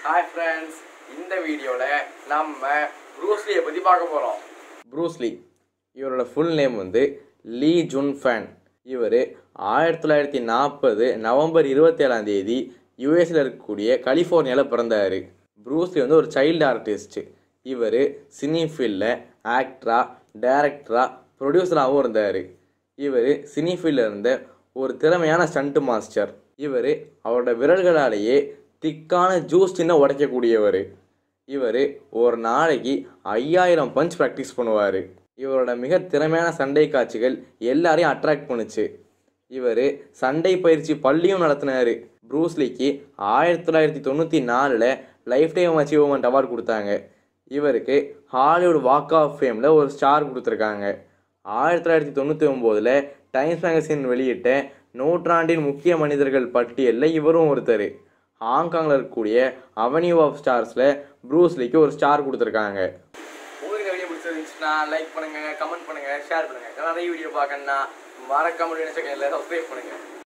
hi friends இந்த வீடியோவில் நம்ம ப்ரூஸ்லியை பற்றி பார்க்க போகிறோம் ப்ரூஸ்லி இவரோட ஃபுல் நேம் வந்து லீ ஜுன் ஃபேன் இவர் ஆயிரத்தி தொள்ளாயிரத்தி நாற்பது நவம்பர் இருபத்தேழாம் தேதி யூஎஸில் இருக்கக்கூடிய கலிஃபோர்னியாவில் பிறந்தார் ப்ரூஸ்லி வந்து ஒரு சைல்டு ஆர்டிஸ்ட் இவர் சினி ஃபீல்டில் ஆக்டரா டைரக்டரா ப்ரொடியூசராகவும் இருந்தார் இவர் சினி ஃபீல்டில் இருந்த ஒரு திறமையான ஸ்டண்ட் மாஸ்டர் இவர் அவரோட விரல்களாலேயே திக்கான ஜூஸ் சின்ன உடைக்கக்கூடியவர் இவர் ஒரு நாளைக்கு ஐயாயிரம் பஞ்ச் ப்ராக்டிஸ் பண்ணுவார் இவரோட மிக திறமையான சண்டை காட்சிகள் எல்லாரையும் அட்ராக்ட் பண்ணுச்சு இவர் சண்டை பயிற்சி பள்ளியும் நடத்தினார் ப்ரூஸ்லிக்கு ஆயிரத்தி தொள்ளாயிரத்தி தொண்ணூற்றி நாலில் லைஃப் டைம் அச்சீவ்மெண்ட் அவார்டு கொடுத்தாங்க இவருக்கு ஹாலிவுட் வாக் ஆஃப் ஃபேமில் ஒரு ஸ்டார் கொடுத்துருக்காங்க ஆயிரத்தி தொள்ளாயிரத்தி தொண்ணூற்றி ஒம்போதில் டைம்ஸ் மேகசின் வெளியிட்ட நூற்றாண்டின் முக்கிய மனிதர்கள் பட்டியலில் இவரும் ஒருத்தர் ஹாங்காங்கில் இருக்கக்கூடிய அவென்யூ ஆஃப் ஸ்டார்ஸில் ப்ரூஸ்லிக்கு ஒரு ஸ்டார் கொடுத்துருக்காங்க உங்களுக்கு இந்த வீடியோ பிடிச்சிருந்துச்சுன்னா லைக் பண்ணுங்கள் கமெண்ட் பண்ணுங்கள் ஷேர் பண்ணுங்கள் நிறைய வீடியோ பார்க்கணுன்னா மறக்காம செகண்டில் சப்ஸ்கிரைப் பண்ணுங்கள்